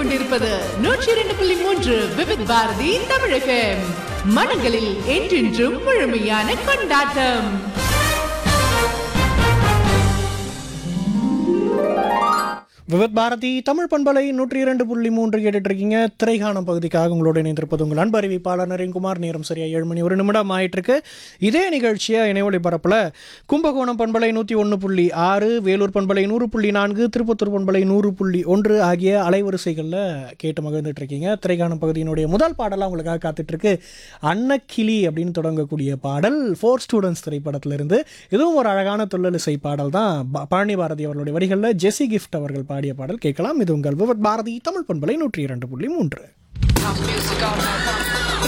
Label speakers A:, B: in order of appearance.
A: கொண்டிருப்பது நூற்றி இரண்டு புள்ளி மூன்று விவித் பாரதி தமிழகம் மனங்களில் என்றென்றும் முழுமையான கொண்டாட்டம்
B: விவத் பாரதி தமிழ் பண்பலை நூற்றி இரண்டு புள்ளி மூன்று கேட்டுட்டு இருக்கீங்க திரைகாணம் பகுதிக்காக உங்களோட இணைந்திருப்பது உங்கள் அன்பு அறிவிப்பாளர் நரேன்குமார் நேரம் சரியா ஏழு மணி ஒரு நிமிடம் ஆயிட்டு இருக்கு இதே நிகழ்ச்சியை இணையவழி பரப்பில் கும்பகோணம் பண்பலை நூற்றி ஒன்று புள்ளி ஆறு வேலூர் பண்பலை நூறு புள்ளி நான்கு திருப்பத்தூர் பண்பலை நூறு புள்ளி ஒன்று ஆகிய அலைவரிசைகளில் கேட்டு மகிழ்ந்துட்டு இருக்கீங்க திரைகாணம் பகுதியினுடைய முதல் பாடலாக உங்களுக்காக காத்துட்டு இருக்கு அன்னக்கிளி அப்படின்னு தொடங்கக்கூடிய பாடல் ஃபோர் ஸ்டூடெண்ட்ஸ் திரைப்படத்திலிருந்து இதுவும் ஒரு அழகான துள்ளலிசை பாடல் தான் ப- பழனி பாரதி அவர்களுடைய வரிகளில் ஜெசி கிஃப்ட் அவர்கள் பாடிய பாடல் கேட்கலாம் இது உங்கள் விவத் பாரதி தமிழ் பண்பலை நூற்றி இரண்டு புள்ளி மூன்று
C: House music all night long.